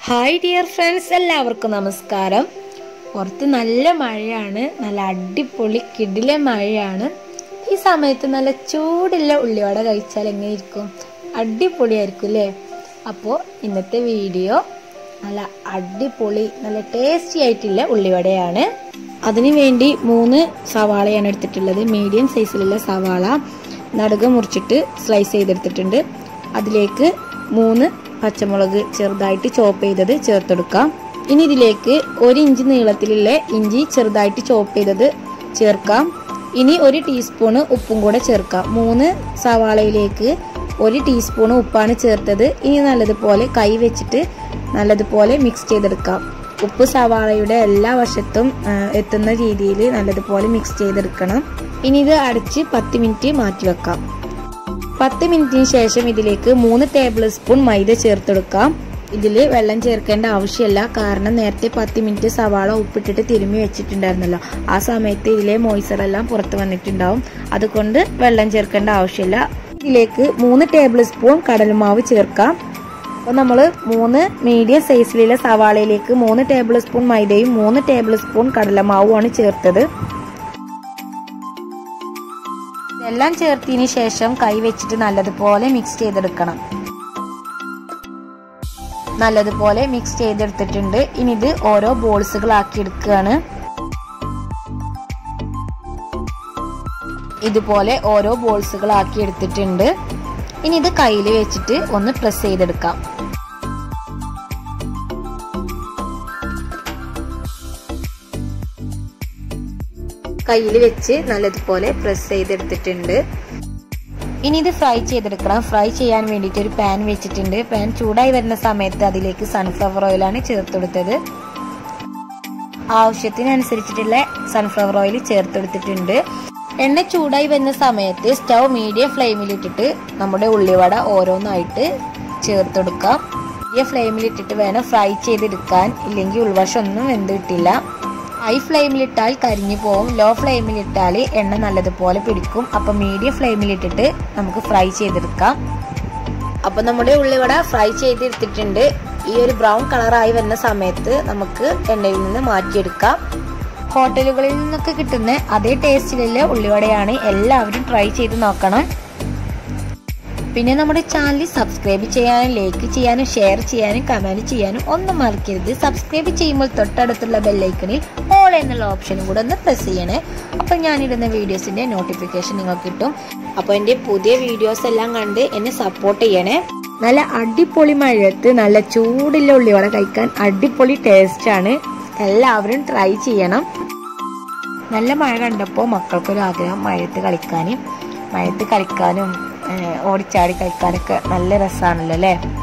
hi dear friends എല്ലാവർക്കും നമസ്കാരം പുറത്ത് നല്ല മഴയാണ് നല്ല അടിപൊളി കിടിലെ മഴയാണ് ഈ സമയത്ത് നല്ല ചൂടുള്ള ഉള്ളിവട കഴിച്ചാൽ എങ്ങനെ ഇരിക്കും അടിപൊളിയായിരിക്കും അല്ലേ അപ്പോൾ ഇന്നത്തെ വീഡിയോ നല്ല അടിപൊളി നല്ല ടേസ്റ്റി ആയിട്ടുള്ള ഉള്ളിവടയാണ് അതിനു വേണ്ടി മൂന്ന് സവാളയാണ് എടുത്തിട്ടുള്ളത് മീഡിയം സൈസിലുള്ള സവാള നടുക മുറിച്ചിട്ട് സ്ലൈസ് ചെയ്തെടുത്തിട്ടുണ്ട് അതിലേക്ക് മൂന്ന് പച്ചമുളക് ചെറുതായിട്ട് ചോപ്പ് ചെയ്തത് ചേർത്തെടുക്കാം ഇനി ഇതിലേക്ക് ഒരു ഇഞ്ച് നീളത്തിലുള്ള ഇഞ്ചി ചെറുതായിട്ട് ചോപ്പ് ചെയ്തത് ചേർക്കാം ഇനി ഒരു ടീസ്പൂണ് ഉപ്പും കൂടെ ചേർക്കാം മൂന്ന് സവാളയിലേക്ക് ഒരു ടീസ്പൂൺ ഉപ്പാണ് ചേർത്തത് ഇനി നല്ലതുപോലെ കൈ വെച്ചിട്ട് നല്ലതുപോലെ മിക്സ് ചെയ്തെടുക്കാം ഉപ്പ് സവാളയുടെ എല്ലാ വശത്തും എത്തുന്ന രീതിയിൽ നല്ലതുപോലെ മിക്സ് ചെയ്തെടുക്കണം ഇനി ഇത് അടച്ച് പത്ത് മിനിറ്റ് മാറ്റി വെക്കാം പത്ത് മിനിറ്റിന് ശേഷം ഇതിലേക്ക് മൂന്ന് ടേബിൾ സ്പൂൺ മൈദ ചേർത്തെടുക്കാം ഇതിൽ വെള്ളം ചേർക്കേണ്ട ആവശ്യമില്ല കാരണം നേരത്തെ പത്ത് മിനിറ്റ് സവാള ഉപ്പിട്ടിട്ട് തിരുമ്മി വെച്ചിട്ടുണ്ടായിരുന്നല്ലോ ആ സമയത്ത് ഇതിലെ മോയ്സർ എല്ലാം പുറത്ത് വന്നിട്ടുണ്ടാവും അതുകൊണ്ട് വെള്ളം ചേർക്കേണ്ട ആവശ്യമില്ല ഇതിലേക്ക് മൂന്ന് ടേബിൾ സ്പൂൺ കടൽമാവ് ചേർക്കാം അപ്പോൾ നമ്മൾ മൂന്ന് മീഡിയം സൈസിലുള്ള സവാളയിലേക്ക് മൂന്ന് ടേബിൾ സ്പൂൺ മൈദയും മൂന്ന് ടേബിൾ സ്പൂൺ കടലമാവുമാണ് ചേർത്തത് ഇതെല്ലാം ചേർത്തതിന് ശേഷം കൈ വെച്ചിട്ട് നല്ലതുപോലെ മിക്സ് ചെയ്തെടുക്കണം നല്ലതുപോലെ മിക്സ് ചെയ്തെടുത്തിട്ടുണ്ട് ഇനി ഇത് ഓരോ ബോൾസുകളാക്കി എടുക്കുകയാണ് ഇതുപോലെ ഓരോ ബോൾസുകളാക്കി എടുത്തിട്ടുണ്ട് ഇനി ഇത് കയ്യിൽ വെച്ചിട്ട് ഒന്ന് പ്രസ് ചെയ്തെടുക്കാം കയ്യിൽ വെച്ച് നല്ലതുപോലെ പ്രസ് ചെയ്തെടുത്തിട്ടുണ്ട് ഇനി ഇത് ഫ്രൈ ചെയ്തെടുക്കണം ഫ്രൈ ചെയ്യാൻ വേണ്ടിയിട്ട് ഒരു പാൻ വെച്ചിട്ടുണ്ട് പാൻ ചൂടായി വരുന്ന സമയത്ത് അതിലേക്ക് സൺഫ്ലവർ ഓയിലാണ് ചേർത്തെടുത്തത് ആവശ്യത്തിനനുസരിച്ചിട്ടുള്ള സൺഫ്ലവർ ഓയിൽ ചേർത്തെടുത്തിട്ടുണ്ട് എണ്ണ ചൂടായി വരുന്ന സമയത്ത് സ്റ്റൗ മീഡിയം ഫ്ലെയിമിലിട്ടിട്ട് നമ്മുടെ ഉള്ളിവട ഓരോന്നായിട്ട് ചേർത്തെടുക്കാം മീഡിയം ഫ്ലെയിമിലിട്ടിട്ട് വേണം ഫ്രൈ ചെയ്തെടുക്കാൻ ഇല്ലെങ്കിൽ ഉൾവശം ഒന്നും വെന്ത് കിട്ടില്ല ഹൈ ഫ്ലെയിമിലിട്ടാൽ കരിഞ്ഞു പോവും ലോ ഫ്ലെയിമിലിട്ടാൽ എണ്ണ നല്ലതുപോലെ പിടിക്കും അപ്പം മീഡിയം ഫ്ലെയിമിലിട്ടിട്ട് നമുക്ക് ഫ്രൈ ചെയ്തെടുക്കാം അപ്പം നമ്മുടെ ഉള്ളിവട ഫ്രൈ ചെയ്തെടുത്തിട്ടുണ്ട് ഈ ഒരു ബ്രൗൺ കളറായി വരുന്ന സമയത്ത് നമുക്ക് എണ്ണയിൽ നിന്ന് മാറ്റിയെടുക്കാം ഹോട്ടലുകളിൽ നിന്നൊക്കെ കിട്ടുന്ന അതേ ടേസ്റ്റിലുള്ള ഉള്ളിവടയാണ് എല്ലാവരും ട്രൈ ചെയ്ത് നോക്കണം പിന്നെ നമ്മുടെ ചാനൽ സബ്സ്ക്രൈബ് ചെയ്യാനും ലൈക്ക് ചെയ്യാനും ഷെയർ ചെയ്യാനും കമൻറ്റ് ചെയ്യാനും ഒന്നും മറക്കരുത് സബ്സ്ക്രൈബ് ചെയ്യുമ്പോൾ തൊട്ടടുത്തുള്ള ബെല്ലൈക്കണിൽ ഓൾ എന്നുള്ള ഓപ്ഷനും കൂടെ ഒന്ന് പ്രസ് ചെയ്യണേ അപ്പോൾ ഞാനിടുന്ന വീഡിയോസിൻ്റെ നോട്ടിഫിക്കേഷൻ നിങ്ങൾക്ക് കിട്ടും അപ്പോൾ എൻ്റെ പുതിയ വീഡിയോസ് എല്ലാം കണ്ട് എന്നെ സപ്പോർട്ട് ചെയ്യണേ നല്ല അടിപൊളി മഴയത്ത് നല്ല ചൂടുള്ള ഉള്ളിവട കഴിക്കാൻ അടിപൊളി ടേസ്റ്റാണ് എല്ലാവരും ട്രൈ ചെയ്യണം നല്ല മഴ കണ്ടപ്പോൾ മക്കൾക്കൊരു ആഗ്രഹം മഴയത്ത് കളിക്കാനും മഴയത്ത് കളിക്കാനും ഓടിച്ചാടി കളിക്കാനൊക്കെ നല്ല രസമാണല്ലോ അല്ലേ